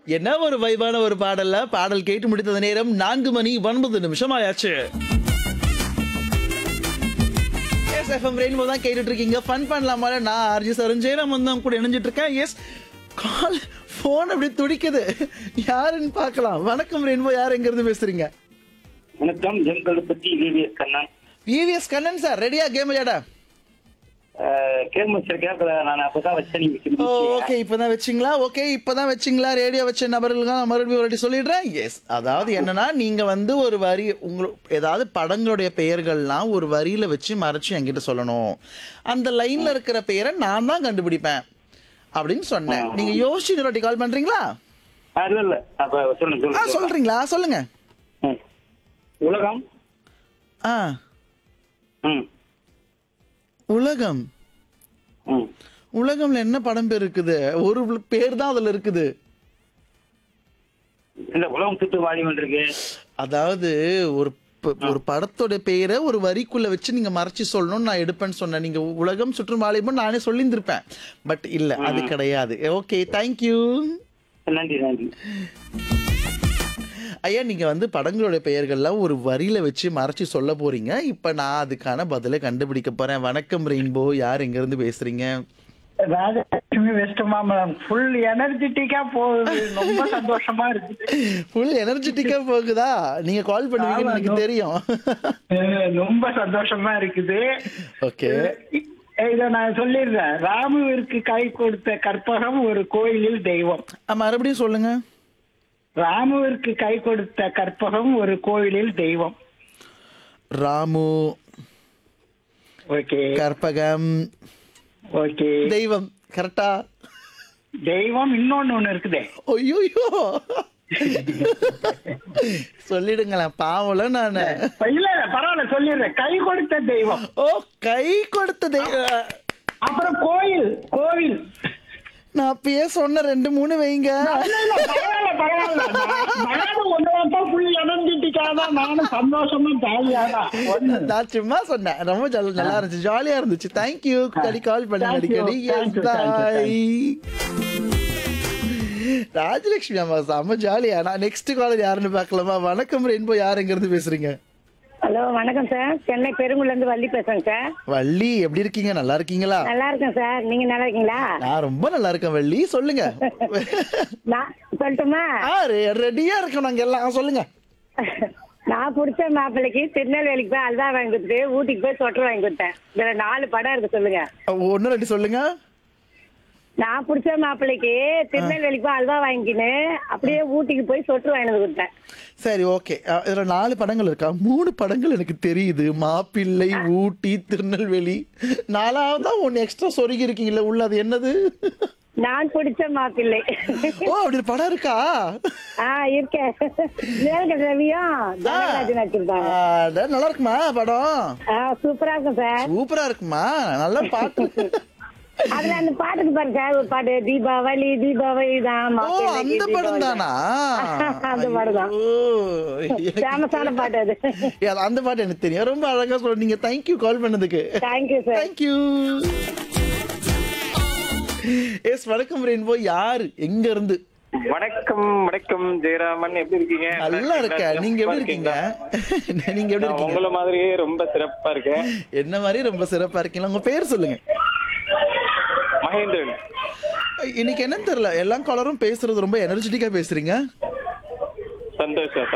என்ன ஒரு வைபான ஒரு பாடல்ல பாடல் கேட்டு முடித்தது நேரம் நான்கு மணி ஒன்பது நிமிஷம் ஆயாச்சு எஸ் எஃப்எம் ரெயின்போ தான் கேட்டுட்டு இருக்கீங்க ஃபன் பண்ணலாமா நான் ஆர்ஜி சரண் ஜெயராம் வந்து அவங்க கூட இணைஞ்சிட்டு இருக்கேன் எஸ் கால் ஃபோன் அப்படி துடிக்குது யாருன்னு பார்க்கலாம் வணக்கம் ரெயின்போ யார் எங்க இருந்து பேசுறீங்க வணக்கம் Jenkalpatti VVS Kannan VVS Kannan sir ரெடியா கேம் விளையாட கேம் வச்சிருக்கேன் அப்ப நான் அப்பதான் வச்சேன் நீங்க ஓ திரும்பி ஓகே இப்பதான் வச்சிங்களா ஓகே இப்பதான் வச்சிங்களா ரேடியோ வச்ச நபர்களுக்கு நான் மறுபடியும் ஒரு வாட்டி சொல்லிடுறேன் எஸ் அதாவது என்னன்னா நீங்க வந்து ஒரு வரி உங்களுக்கு ஏதாவது படங்களுடைய பெயர்கள்லாம் ஒரு வரியில வச்சு மறைச்சு என்கிட்ட சொல்லணும் அந்த லைன்ல இருக்கிற பெயரை நான் தான் கண்டுபிடிப்பேன் அப்படின்னு சொன்னேன் நீங்க யோசிச்சு இன்னொரு வாட்டி கால் பண்றீங்களா ஆ, இல்ல இல்ல அப்ப சொல்லுங்க ஆ சொல்லுங்க சொல்றீங்களா சொல்லுங்க ம். உலகம் ஆ ம் உலகம் ம் உலகம்ல என்ன படம் பேர் இருக்குது ஒரு பேர் தான் அதுல இருக்குது இந்த உலகம் சுட்டு வாலிபன் இருக்கு அதாவது ஒரு ப- ஒரு படத்தோட பெயரை ஒரு வரிக்குள்ள வச்சு நீங்க மறைச்சு சொல்லணும்னு நான் எடுப்பேன்னு சொன்னேன் நீங்க உலகம் சுற்றும் வாலிபன் நானே சொல்லியிருந்திருப்பேன் பட் இல்ல அது கிடையாது ஓகே தேங்க்யூ நன்றி நன்றி ஐயா நீங்க வந்து படங்களோட பெயர்கள்லாம் ஒரு வரியில வச்சு மறைச்சு சொல்ல போறீங்க இப்ப நான் அதுக்கான பதிலை கண்டுபிடிக்க போறேன் வணக்கம் ரெயின்போ யார் எங்க இருந்து பேசுறீங்க ராஜலட்சுமி வெஸ்ட் மாமலம் ஃபுல் எனர்ஜெட்டிக்கா போகுது ரொம்ப சந்தோஷமா இருக்குது ஃபுல் எனர்ஜெட்டிக்கா போகுதா நீங்க கால் பண்ணுவீங்கன்னு எனக்கு தெரியும் அஹ் ரொம்ப சந்தோஷமா இருக்குது ஓகே இத நான் சொல்லிடுறேன் ராமுவிற்கு கை கொடுத்த கற்பகம் ஒரு கோயிலில் தெய்வம் மறுபடியும் சொல்லுங்க ராமுவிற்கு கை கொடுத்த கற்பகம் ஒரு கோயிலில் தெய்வம் ராமு ஓகே கற்பகம் ஓகே தெய்வம் கரெக்டா தெய்வம் இன்னொன்னு ஒண்ணு இருக்குதே ஐயோ சொல்லிடுங்களேன் பாவல நானு இல்ல இல்ல, பரவாயில்ல சொல்லிடுறேன் கை கொடுத்த தெய்வம் ஓ கை கொடுத்த தெய்வம் அப்புறம் கோயில் கோவில் நான் அப்பயே சொன்ன ரெண்டு மூணு வைங்க இல்ல, இல்ல, பரவாயில்ல, பரவாயில்ல. நான் நானும் ஒண்ணு மட்டும் full energetic-ஆ தான் நானும் சந்தோஷமா ஜாலியா தான் ஒண்ணு. நான் சும்மா சொன்னேன் ரொம்ப ஜாலி- நல்லா இருந்துச்சு ஜாலியா இருந்துச்சு தேங்க்யூ அடி கால் பண்ணுங்க Thank you, அடிக்கடி thank you, thank you, Rajalakshmi அம்மா செம்ம ஜாலியா நான் நெக்ஸ்ட் காலேஜ் யாருன்னு பார்க்கலாமா வணக்கம் ரெயின்போ யார் எங்க இருந்து பேசுறீங்க ஹலோ வணக்கம் சார் சென்னை பெருங்குள்ள இருந்து வள்ளி பேசுறேன் சார் வள்ளி எப்படி இருக்கீங்க நல்லா இருக்கீங்களா நல்லா இருக்கேன் சார் நீங்க நல்லா இருக்கீங்களா நான் ரொம்ப நல்லா இருக்கேன் வள்ளி சொல்லுங்க நான் சொல்லட்டுமா ஆ ரெடியா இருக்கோம் நாங்க எல்லாம் சொல்லுங்க நான் பிடிச்ச மாப்பிள்ளைக்கு திருநெல்வேலிக்கு போய் அல்வா வாங்கி கொடுத்துட்டு ஊட்டிக்கு போய் சொட்டர் வாங்கி கொடுத்தேன் இதுல நாலு படம் இருக்கு சொல்லுங்க ஒன்னு ரெண்டு சொல்லுங்க நான் பிடிச்ச மாப்பிள்ளைக்கு திருநெல்வேலிக்கு போய் அல்வா வாங்கிக்கின்னு அப்படியே ஊட்டிக்கு போய் சொட்டர் வாங்கி வந்து கொடுத்தேன் சரி ஓகே இதுல நாலு படங்கள் இருக்கா மூணு படங்கள் எனக்கு தெரியுது மாப்பிள்ளை ஊட்டி திருநெல்வேலி நாலாவதா ஒன்னு எக்ஸ்ட்ரா சொருகி இருக்கீங்களா உள்ள அது என்னது நான் பிடிச்ச மாப்பிள்ளை ஓ அப்படி ஒரு படம் இருக்கா ஆ இருக்கேன் நேருக்கு ரவியும் ஜனகராஜன் வச்சிருப்பாங்க அட, நல்லா இருக்குமா படம் ஆ சூப்பரா இருக்கும் சார் சூப்பரா இருக்குமா நல்ல பாட்டு அதுல அந்த பாட்டுக்கு பாருங்க சார் ஒரு பாட்டு தீபாவளி தீபாவளி தான் ஓ அந்த படம் தானா அந்த படம் தான் ஃபேமஸான பாட்டு அது ஐயோ, அது அந்த பாட்டு எனக்கு தெரியும் ரொம்ப அழகா சொன்னீங்க தேங்க்யூ கால் பண்ணதுக்கு தேங்க்யூ சார் தேங்க்யூ எஸ் வணக்கம் ரெயின்போ யார் எங்க இருந்து வணக்கம் வணக்கம் ஜெயராமன் எப்படி இருக்கீங்க நல்லா இருக்கேன் நீங்க எப்படி இருக்கீங்க நீங்க எப்படி நான் இருக்கீங்க உங்களை மாதிரியே ரொம்ப சிறப்பா இருக்கேன் என்ன மாதிரி ரொம்ப சிறப்பா இருக்கீங்களா உங்க பேர் சொல்லுங்க மகேந்திரன் இன்னைக்கு என்னன்னு தெரியல எல்லா காலரும் பேசுறது ரொம்ப எனர்ஜெட்டிக்கா பேசுறீங்க சந்தோஷம்